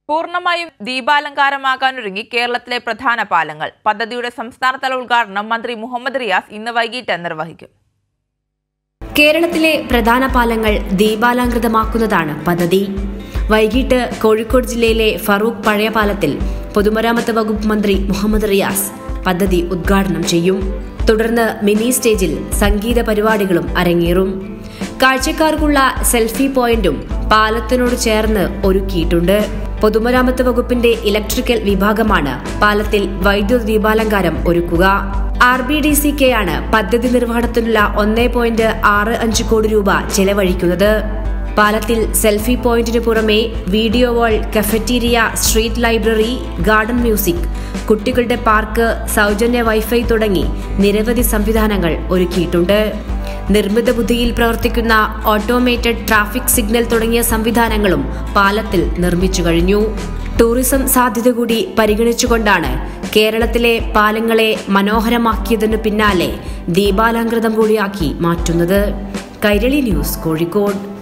പൂർണ്ണമായും ദീപാലങ്കാരമാകാനൊരുങ്ങി കേരളത്തിലെ പ്രധാന പാലങ്ങൾ പദ്ധതിയുടെ സംസ്ഥാനതല ഉദ്ഘാടനം മന്ത്രി മുഹമ്മദ് റിയാസ് ഇന്ന് വൈകിട്ട് നിർവഹിക്കും കേരളത്തിലെ പ്രധാന പാലങ്ങൾ ദീപാലങ്കൃതമാക്കുന്നതാണ് പദ്ധതി വൈകിട്ട് കോഴിക്കോട് ജില്ലയിലെ ഫറൂഖ് പഴയ പാലത്തിൽ പൊതുമരാമത്ത് വകുപ്പ് മന്ത്രി മുഹമ്മദ് റിയാസ് പദ്ധതി ഉദ്ഘാടനം ചെയ്യും തുടർന്ന് മിനി സ്റ്റേജിൽ സംഗീത പരിപാടികളും അരങ്ങേറും കാഴ്ചക്കാർക്കുള്ള സെൽഫി പോയിന്റും പാലത്തിനോട് ചേർന്ന് ഒരുക്കിയിട്ടുണ്ട് പൊതുമരാമത്ത് വകുപ്പിന്റെ ഇലക്ട്രിക്കൽ വിഭാഗമാണ് പാലത്തിൽ വൈദ്യുത ദീപാലങ്കാരം ഒരുക്കുക R B D C K ആണ് പദ്ധതി നിർവഹണത്തിനുള്ള ഒന്നേ പോയിന്റ് ആറ് അഞ്ച് കോടി രൂപ ചെലവഴിക്കുന്നത് പാലത്തിൽ സെൽഫി പോയിന്റിനു പുറമെ video wall cafeteria street library garden music കുട്ടികളുടെ പാർക്ക് സൗജന്യ വൈഫൈ തുടങ്ങി നിരവധി സംവിധാനങ്ങൾ ഒരുക്കിയിട്ടുണ്ട് നിർമ്മിത ബുദ്ധിയിൽ പ്രവർത്തിക്കുന്ന ഓട്ടോമേറ്റഡ് ട്രാഫിക് സിഗ്നൽ തുടങ്ങിയ സംവിധാനങ്ങളും പാലത്തിൽ നിർമ്മിച്ചു കഴിഞ്ഞു ടൂറിസം സാധ്യത കൂടി പരിഗണിച്ചുകൊണ്ടാണ് കേരളത്തിലെ പാലങ്ങളെ മനോഹരമാക്കിയതിനു പിന്നാലെ ദീപാലങ്കൃതം കൂടിയാക്കി മാറ്റുന്നത് കൈരളി ന്യൂസ് കോഴിക്കോട്